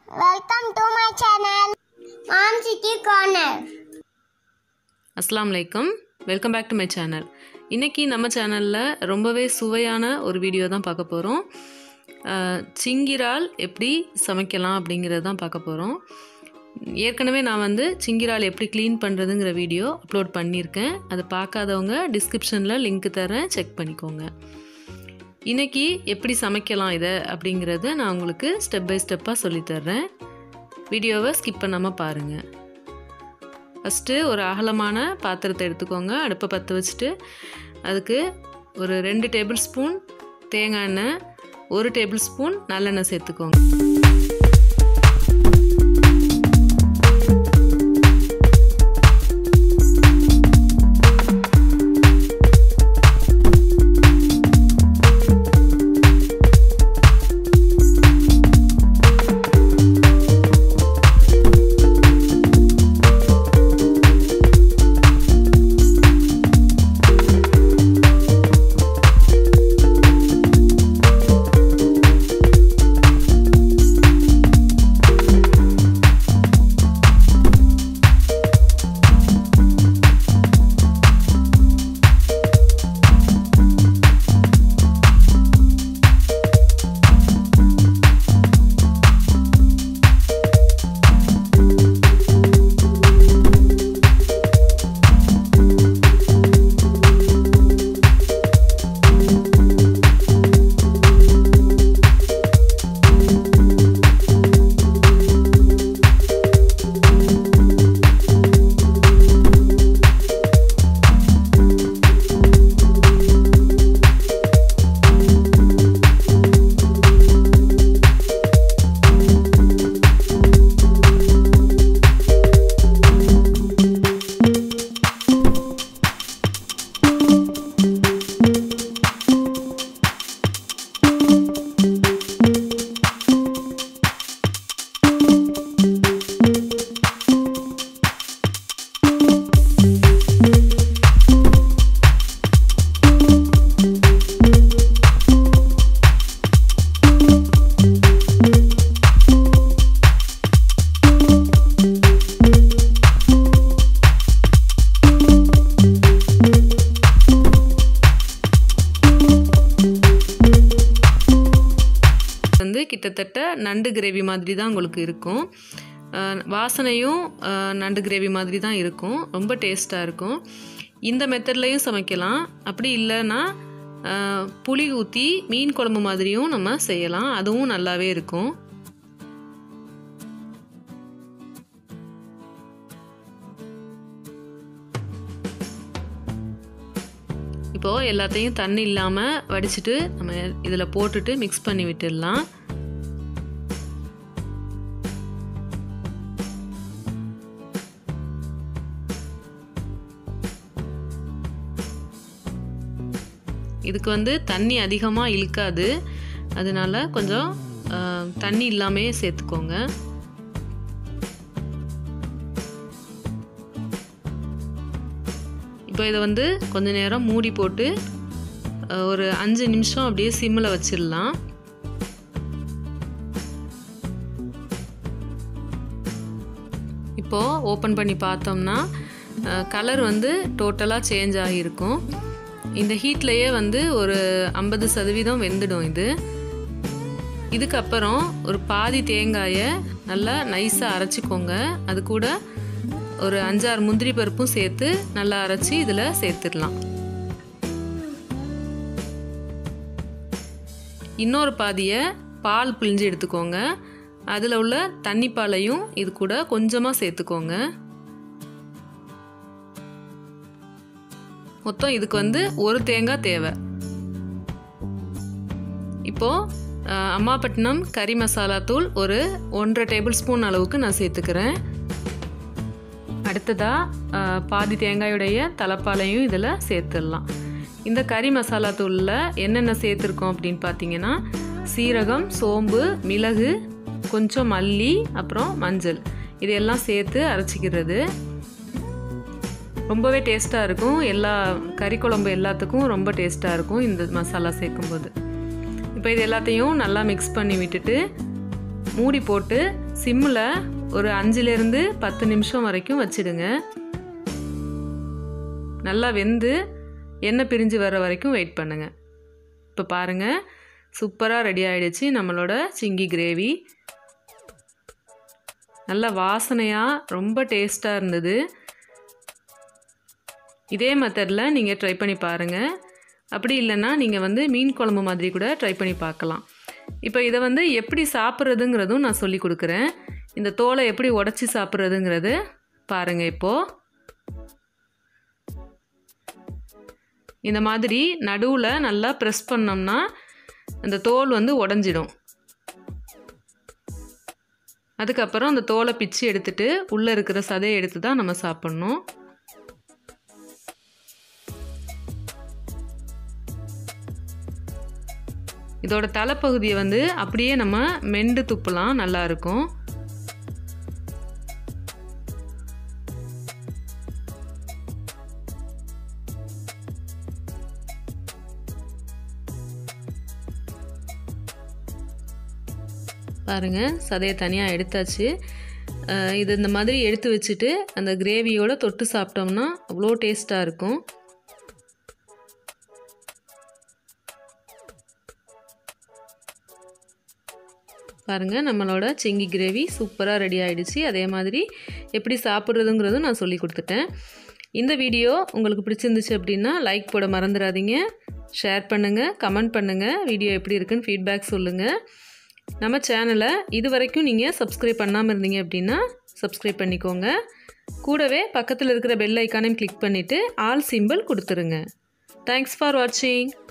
Welcome to my channel, Mom City Corner. அஸ்ஸலாமு அலைக்கும் welcome back to my channel இன்றைக்கி நம்ம சேனலில் ரொம்பவே சுவையான ஒரு வீடியோ தான் பார்க்க போகிறோம் சிங்கிரால் எப்படி சமைக்கலாம் அப்படிங்கிறது தான் பார்க்க போகிறோம் ஏற்கனவே நான் வந்து சிங்கிரால் எப்படி க்ளீன் பண்ணுறதுங்கிற வீடியோ அப்லோட் பண்ணியிருக்கேன் அதை பார்க்காதவங்க டிஸ்கிரிப்ஷனில் லிங்க் தரேன் செக் பண்ணிக்கோங்க இன்றைக்கி எப்படி சமைக்கலாம் இதை அப்படிங்கிறத நான் உங்களுக்கு ஸ்டெப் பை ஸ்டெப்பாக சொல்லித்தர்றேன் வீடியோவை ஸ்கிப் பண்ணாமல் பாருங்கள் ஃபஸ்ட்டு ஒரு அகலமான பாத்திரத்தை எடுத்துக்கோங்க அடுப்பை பற்ற வச்சுட்டு அதுக்கு ஒரு ரெண்டு டேபிள் ஸ்பூன் தேங்காய் எண்ணெய் ஒரு டேபிள் ஸ்பூன் நல்லெண்ணெய் சேர்த்துக்கோங்க வந்து கிட்டத்தட்ட நண்டு கிரேவி மாதிரி தான் உங்களுக்கு இருக்கும் அஹ் வாசனையும் அஹ் நண்டு கிரேவி மாதிரி தான் இருக்கும் ரொம்ப டேஸ்ட்டாக இருக்கும் இந்த மெத்தட்லையும் சமைக்கலாம் அப்படி இல்லைன்னா அஹ் புளி ஊற்றி மீன் குழம்பு மாதிரியும் நம்ம செய்யலாம் அதுவும் நல்லாவே இருக்கும் இப்போது எல்லாத்தையும் தண்ணி இல்லாமல் வடிச்சிட்டு நம்ம இதில் போட்டுட்டு மிக்ஸ் பண்ணி விட்டுடலாம் இதுக்கு வந்து தண்ணி அதிகமாக இழுக்காது அதனால கொஞ்சம் அஹ், தண்ணி இல்லாமையே சேர்த்துக்கோங்க இப்போ இதை வந்து கொஞ்ச நேரம் மூடி போட்டு அஹ், ஒரு அஞ்சு நிமிஷம் அப்படியே சிம்மில் வச்சிடலாம் இப்போது ஓப்பன் பண்ணி பார்த்தோம்னா கலர் வந்து டோட்டலாக சேஞ்ச் ஆகியிருக்கும் இந்த ஹீட்லேயே வந்து ஒரு ஐம்பது சதவீதம் வெந்துடும் இது இதுக்கப்புறம் ஒரு பாதி தேங்காயை நல்லா நைஸாக அரைச்சிக்கோங்க அது கூட ஒரு அஞ்சாறு முந்திரி பருப்பும் சேர்த்து நல்லா அரைச்சி இதில் சேர்த்துடலாம் இன்னொரு பாதியை பால் பிழிஞ்சு எடுத்துக்கோங்க அதில் உள்ள தண்ணி பாலையும் இது கூட கொஞ்சமாக சேர்த்துக்கோங்க மொத்தம் இதுக்கு வந்து ஒரு தேங்காய் தேவை இப்போது அம்மாப்பட்டினம் கறி மசாலா தூள் ஒரு ஒன்றரை டேபிள் ஸ்பூன் அளவுக்கு நான் சேர்த்துக்கிறேன் அடுத்ததாக பாதி தேங்காயுடைய தலைப்பாலையும் இதில் சேர்த்துடலாம் இந்த கறி மசாலா தூளில் என்னென்ன சேர்த்துருக்கோம் அப்படின்னு பார்த்தீங்கன்னா சீரகம் சோம்பு மிளகு கொஞ்சம் மல்லி அப்புறம் மஞ்சள் இதெல்லாம் சேர்த்து அரைச்சிக்கிறது ரொம்பவே டேஸ்ட்டாக இருக்கும் எல்லா கறி குழம்பு எல்லாத்துக்கும் ரொம்ப டேஸ்ட்டாக இருக்கும் இந்த மசாலா சேர்க்கும்போது இப்போ இது எல்லாத்தையும் நல்லா மிக்ஸ் பண்ணி விட்டுட்டு மூடி போட்டு சிம்மில் ஒரு அஞ்சுலேருந்து பத்து நிமிஷம் வரைக்கும் வச்சிடுங்க நல்லா வெந்து எண்ணெய் பிரிஞ்சு வர வரைக்கும் வெயிட் பண்ணுங்கள் இப்போ பாருங்கள் சூப்பராக ரெடி ஆகிடுச்சு நம்மளோட சிங்கி கிரேவி நல்ல வாசனையாக ரொம்ப டேஸ்ட்டாக இருந்தது இதே மெத்தடில் நீங்கள் ட்ரை பண்ணி பாருங்கள் அப்படி இல்லைன்னா நீங்கள் வந்து மீன் குழம்பு மாதிரி கூட ட்ரை பண்ணி பார்க்கலாம் இப்போ இதை வந்து எப்படி சாப்பிட்றதுங்கிறதும் நான் சொல்லி கொடுக்குறேன் இந்த தோலை எப்படி உடச்சி சாப்பிட்றதுங்கிறது பாருங்கள் இப்போது இந்த மாதிரி நடுவில் நல்லா ப்ரெஸ் பண்ணோம்னா அந்த தோல் வந்து உடஞ்சிடும் அதுக்கப்புறம் அந்த தோலை பிச்சு எடுத்துட்டு உள்ளே இருக்கிற சதையை எடுத்து தான் நம்ம சாப்பிட்ணும் இதோட தலைப்பகுதியை வந்து அப்படியே நம்ம மெண்டு துப்பலாம் நல்லாயிருக்கும் பாருங்கள் சதையை தனியாக எடுத்தாச்சு இது இந்த மாதிரி எடுத்து வச்சுட்டு அந்த கிரேவியோட தொட்டு சாப்பிட்டோம்னா அவ்வளோ டேஸ்ட்டாக இருக்கும் பாருங்கள் நம்மளோட சிங்கி கிரேவி சூப்பராக ரெடி ஆகிடுச்சு அதே மாதிரி எப்படி சாப்பிட்றதுங்கிறதும் நான் சொல்லி கொடுத்துட்டேன் இந்த வீடியோ உங்களுக்கு பிடிச்சிருந்துச்சு அப்படின்னா லைக் போட மறந்துடாதீங்க ஷேர் பண்ணுங்கள் கமெண்ட் பண்ணுங்கள் வீடியோ எப்படி இருக்குன்னு ஃபீட்பேக் சொல்லுங்கள் நம்ம சேனலை இது வரைக்கும் நீங்கள் சப்ஸ்கிரைப் பண்ணாமல் இருந்தீங்க அப்படின்னா சப்ஸ்கிரைப் பண்ணிக்கோங்க கூடவே பக்கத்தில் இருக்கிற பெல் ஐக்கானையும் கிளிக் பண்ணிவிட்டு ஆல் சிம்பிள் கொடுத்துருங்க தேங்க்ஸ் ஃபார் வாட்சிங்